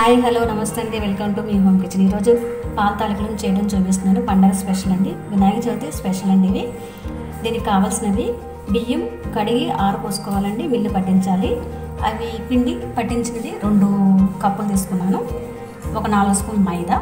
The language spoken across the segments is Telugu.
హాయ్ హలో నమస్తే అండి వెల్కమ్ టు మీ హోమ్ కిచెన్ ఈరోజు పాల తాలికలను చేయడం చూపిస్తున్నాను పండగ స్పెషల్ అండి వినాయక చవితి స్పెషల్ అండి ఇవి దీనికి కావాల్సినవి బియ్యం కడిగి ఆరపోసుకోవాలండి మిల్లు పట్టించాలి అవి పిండి పట్టించినది రెండు కప్పులు తీసుకున్నాను ఒక నాలుగు స్పూన్ మైదా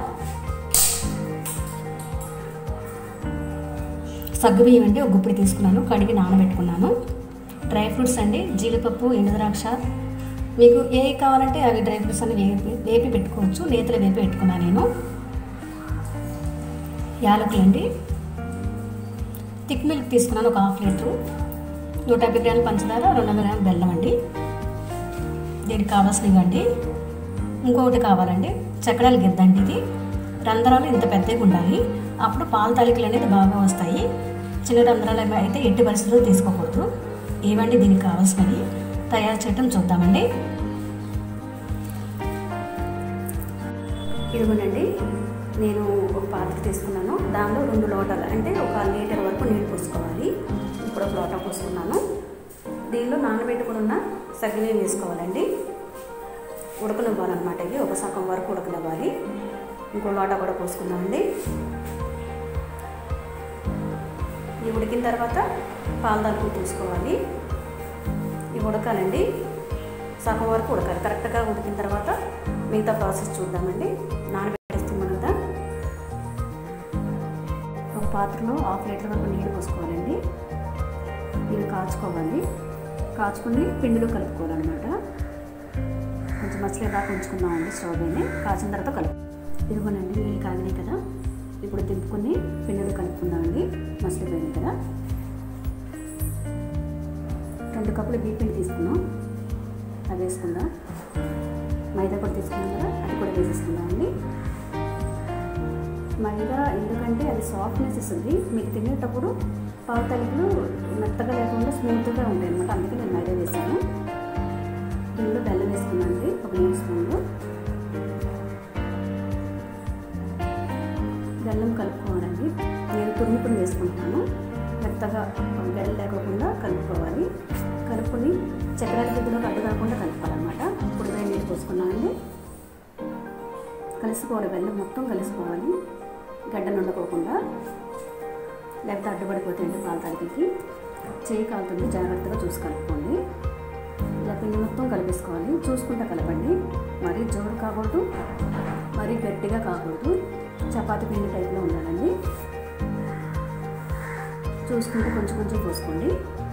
సగ్గు బియ్యం అండి ఒక గుప్పిడి తీసుకున్నాను కడిగి నానబెట్టుకున్నాను డ్రై ఫ్రూట్స్ అండి జీడిపప్పు ఎండుద్రాక్ష మీకు ఏ కావాలంటే అవి డ్రై ఫ్రూట్స్ అన్ని వేపి వేపి పెట్టుకోవచ్చు నేతలు వేపి పెట్టుకున్నాను నేను యాలకులు అండి థిక్ మిల్క్ తీసుకున్నాను ఒక హాఫ్ లీటరు నూట యాభై గ్రాముల పంచదార రెండు వందల గ్రాముల బెల్లం అండి దీనికి కావాల్సినవి అండి ఇంకొకటి కావాలండి చక్రాలు గిద్దండి ఇది రంధ్రాలు ఇంత పెద్దగా ఉండాలి అప్పుడు పాల తాలికలు అనేది బాగా వస్తాయి చిన్న రంధ్రాలు అవి అయితే ఎట్టి పరిస్థితుల్లో తీసుకోకూడదు ఏవండి దీనికి కావాల్సినవి తయారు చేయటం చూద్దామండి ఇదిగోనండి నేను ఒక పాత్ర తీసుకున్నాను దానిలో రెండు లోటాలు అంటే ఒక లీటర్ వరకు నీళ్ళు పోసుకోవాలి ఇప్పుడు ఒక లోటా పోసుకున్నాను దీనిలో నానబెట్టుకుని ఉన్న సగ్గుబియ్యం వేసుకోవాలండి ఉడకనివ్వాలన్నమాట ఇవి ఒక సగం వరకు ఉడకనివ్వాలి ఇంకో లోటా కూడా పోసుకుందామండి ఇవి ఉడికిన తర్వాత పాల దానికి తీసుకోవాలి ఇవి ఉడకాలండి సగం వరకు ఉడకాలి కరెక్ట్గా ఉడికిన తర్వాత మిగతా ప్రాసెస్ చూద్దామండి నానబెట్టేస్తున్నాం కదా ఒక పాత్రలో హాఫ్ లీటర్ వరకు నీళ్ళు పోసుకోవాలండి ఇవి కాచుకోవాలి కాచుకుని పిండిలో కలుపుకోవాలన్నమాట కొంచెం మసలేదాకా ఉంచుకుందామండి స్టవ్ పైన కాచిన తర్వాత కలుపు ఇదిగోనండి నీళ్ళు కాగినాయి కదా ఇప్పుడు దింపుకొని పిండిలో కలుపుకుందామండి మసలిపోయినాయి కదా రెండు కప్పులు బియ్య పిండి తీసుకున్నాం అది వేసుకుందాం మైదా కూడా తీసుకున్నాం కదా అది కూడా వేసేసుకుందామండి మైదా ఎందుకంటే అది సాఫ్ట్నెస్ ఇస్తుంది మీకు తినేటప్పుడు పాల తలుపులు మెత్తగా లేకుండా స్మూత్గా ఉంటాయి అనమాట అందుకే నేను మైదా వేసాను ఇందులో బెల్లం వేసుకున్నానండి ఒక మూడు స్పూన్లు బెల్లం కలుపుకోవాలండి నేను తురుముకుని వేసుకుంటున్నాను మెత్తగా బెల్లం లేకోకుండా కలుపుకోవాలి కలుపుకొని చక్కెర గిద్దలో అడ్డు కాకుండా కలుపుకోవాలన్నమాట ఇప్పుడు వేడి నీళ్ళు పోసుకున్నామండి కలిసిపోవాలి బెల్లం మొత్తం కలిసిపోవాలి గడ్డ నుండుకోకుండా లేకపోతే అడ్డుపడిపోతాయండి పాల తాలికకి చేయి కాలుతుంది జాగ్రత్తగా చూసి కలుపుకోండి ఇలా పిండి మొత్తం కలిపేసుకోవాలి చూసుకుంటా కలపండి మరీ జోరు కాకూడదు మరీ గట్టిగా కాకూడదు చపాతి పిండి టైప్లో ఉండాలండి చూసుకుంటూ కొంచెం కొంచెం పోసుకోండి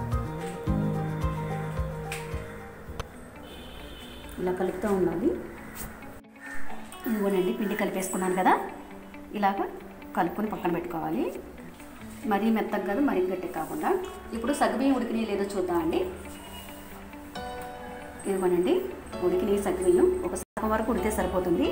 ఇలా కలుపుతూ ఉండాలి ఇదిగోనండి పిండి కలిపేసుకున్నాను కదా ఇలాగ కలుపుకొని పక్కన పెట్టుకోవాలి మరీ మెత్తగా కాదు మరీ గట్టి కాకుండా ఇప్పుడు సగ్గుబియ్యం ఉడికినాయి లేదో చూద్దామండి ఇదిగోనండి ఉడికినాయి సగ్గుబియ్యం ఒక సగం వరకు ఉడితే సరిపోతుంది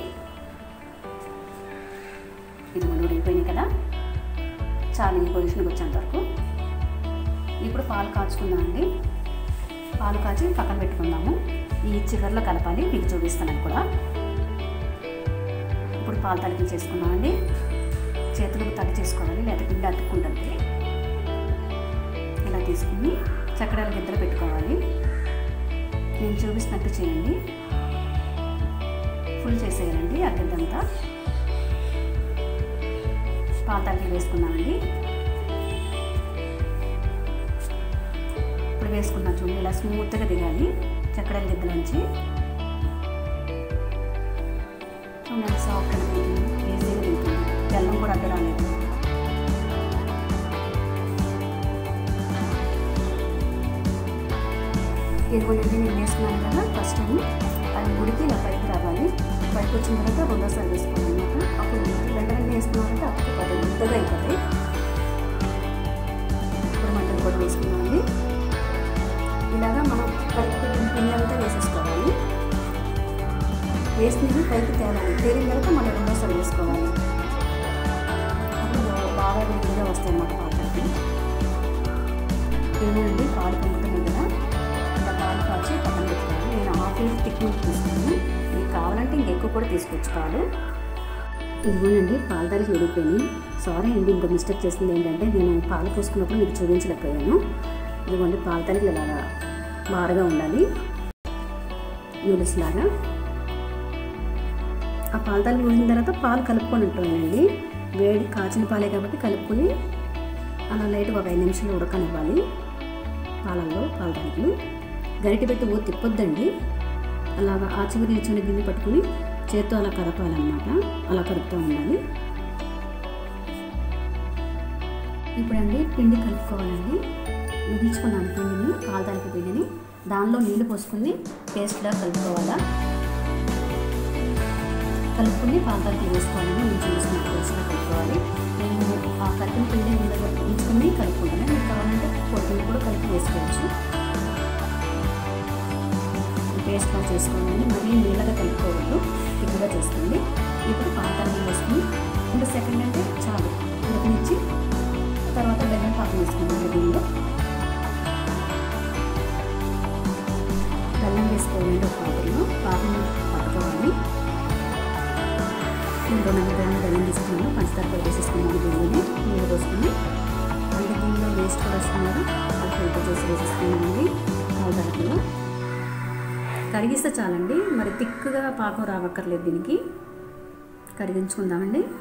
ఇదిగోండి ఉడికిపోయినాయి కదా చాలా ఈ పొజిషన్కి వచ్చేంత వరకు ఇప్పుడు పాలు కాచుకుందామండి పాలు కాచి పక్కన పెట్టుకుందాము ఈ చివరిలో కలపాలి మీకు చూపిస్తాను కూడా ఇప్పుడు పాలు తడిపి చేసుకున్నామండి చేతులకు తడి చేసుకోవాలి లేదా పిండి అతుక్కుంటుంది ఇలా తీసుకుని చక్రాల గిద్దలు పెట్టుకోవాలి నేను చూపిస్తున్నట్టు చేయండి ఫుల్ చేసేయాలండి ఆ గిద్దంతా పాలు తడిపి వేసుకున్నామండి ఇప్పుడు వేసుకున్నాం చూడండి ఇలా స్మూత్గా దిగాలి చక్రాల గిద్దలోంచి చూడండి సాఫ్ట్ అనిపిస్తుంది ఈజీగా దిగుతుంది బెల్లం కూడా అడ్డు రాలేదు ఇదిగోనండి నేను వేసుకున్నాను కదా ఫస్ట్ టైం అది ఉడికి ఇలా పైకి రావాలి పైకి వచ్చిన తర్వాత రెండోసారి వేసుకోవాలి అనమాట అప్పుడు వెంట వెంటనే వేసుకున్నామంటే అప్పుడు పది ముద్దగా అయిపోతాయి ఇప్పుడు మటన్ కూడా వేసుకున్నామండి ఇలాగా మనం కలుపు పిండి అంతా వేసేసుకోవాలి వేసినవి పైకి తేవాలి తేలిన తర్వాత మనం రెండోసారి వేసుకోవాలి అప్పుడు బాగా వేడిగా వస్తాయి అన్నమాట పాత్రకి ఏమోనండి పాలు పొంగుతున్నాయి కదా ఇలా పాలు కాచి పక్కన పెట్టుకోవాలి నేను హాఫ్ లీటర్ థిక్ మిల్క్ తీసుకున్నాను మీకు కావాలంటే ఇంకెక్కువ కూడా తీసుకోవచ్చు పాలు ఇదిగోనండి పాల ధరకి విడిపోయినాయి సారీ అండి ఇంకో మిస్టేక్ చేసింది ఏంటంటే నేను పాలు పోసుకున్నప్పుడు మీకు చూపించలేకపోయాను ఇదిగోండి పాల ధరకి ఇలాగా బారుగా ఉండాలి నూడిల్స్ లాగా ఆ పాలు తాలికి ఉడికిన తర్వాత పాలు కలుపుకొని ఉంటానండి వేడి కాచిన పాలే కాబట్టి కలుపుకొని అలా లైట్గా ఒక ఐదు నిమిషాలు ఉడకనివ్వాలి పాలల్లో పాల తాలికలు గరిటె పెట్టి ఓ తిప్పొద్దండి అలాగా ఆ చివరి ఈ చివరి గిన్నె పట్టుకుని చేత్తో అలా కదపాలన్నమాట అలా కదుపుతూ ఉండాలి ఇప్పుడండి పిండి కలుపుకోవాలండి ఉడిచుకున్నాను పిండిని పాలతాలిక పిండిని దానిలో నీళ్లు పోసుకుని పేస్ట్లా కలుపుకోవాలా కలుపుకుని పాలతాలికలు వేసుకోవాలని నేను చూసిన పేస్ట్లా కలుపుకోవాలి నేను ఆ కలిపిన పిండి ముందుగా ఉంచుకుని కలుపుకుంటాను మీకు కావాలంటే పొద్దున్న కూడా కలిపి వేసుకోవచ్చు పేస్ట్లా చేసుకోవాలని మరీ నీళ్ళగా కలుపుకోవద్దు ఎక్కువగా చేసుకోండి ఇప్పుడు పాలతాలికలు వేసుకుని ఇంకా సెకండ్ అంటే చాలు ఉడకనిచ్చి తర్వాత బెల్లం పాకం వేసుకున్నాను దీనిలో బెల్లం వేసుకోవాలండి ఒక పాత్రలో పాకం పట్టుకోవాలి నేను రెండు వందల గ్రాముల బెల్లం తీసుకున్నాను పంచదార కూడా వేసేసుకున్నాను దీనిలోనే నీళ్ళు పోసుకుని అంటే దీనిలో వేస్ట్ కూడా వస్తున్నారు అది ఫిల్టర్ చేసి వేసేసుకున్నానండి పాలతరకులో కరిగిస్తే చాలండి మరి తిక్కుగా పాకం రావక్కర్లేదు దీనికి కరిగించుకుందామండి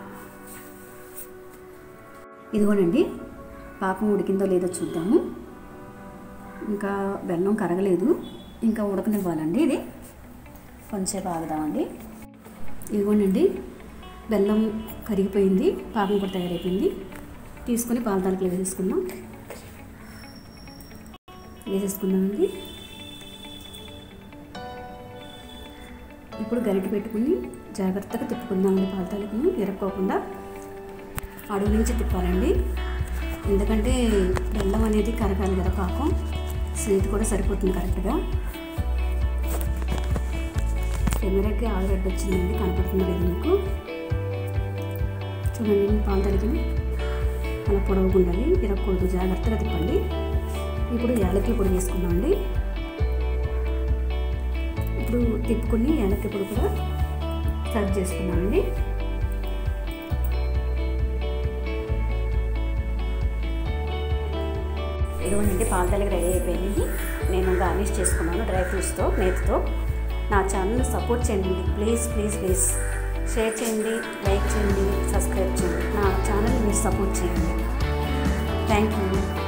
ఇదిగోనండి పాకం ఉడికిందో లేదో చూద్దాము ఇంకా బెల్లం కరగలేదు ఇంకా ఉడకనివ్వాలండి ఇది కొంచెంసేపు ఆగుదామండి ఇదిగోనండి బెల్లం కరిగిపోయింది పాకం కూడా తయారైపోయింది తీసుకొని పాల దాంట్లో వేసేసుకుందాం వేసేసుకుందామండి ఇప్పుడు గరిటె పెట్టుకుని జాగ్రత్తగా తిప్పుకుందామండి పాల తాలికను ఇరక్కోకుండా అడుగు నుంచి తిప్పాలండి ఎందుకంటే బెల్లం అనేది కరగాలి కదా పాకం స్వీట్ కూడా సరిపోతుంది కరెక్ట్గా కెమెరాకి ఆల్రెడీ వచ్చిందండి కనపడుతుంది లేదు మీకు చూడండి పాలు తలిగిన అలా పొడవుగా ఉండాలి ఇరగకూడదు జాగ్రత్తగా తిప్పండి ఇప్పుడు యాలకుల పొడి వేసుకుందామండి ఇప్పుడు తిప్పుకుని యాలకుల పొడి కూడా సర్వ్ చేసుకున్నామండి ఇదిగోనండి పాల తల్లికి రెడీ అయిపోయింది నేను గార్నిష్ చేసుకున్నాను డ్రై ఫ్రూట్స్తో నేతితో నా ఛానల్ సపోర్ట్ చేయండి ప్లీజ్ ప్లీజ్ ప్లీజ్ షేర్ చేయండి లైక్ చేయండి సబ్స్క్రైబ్ చేయండి నా ఛానల్ మీరు సపోర్ట్ చేయండి థ్యాంక్ యూ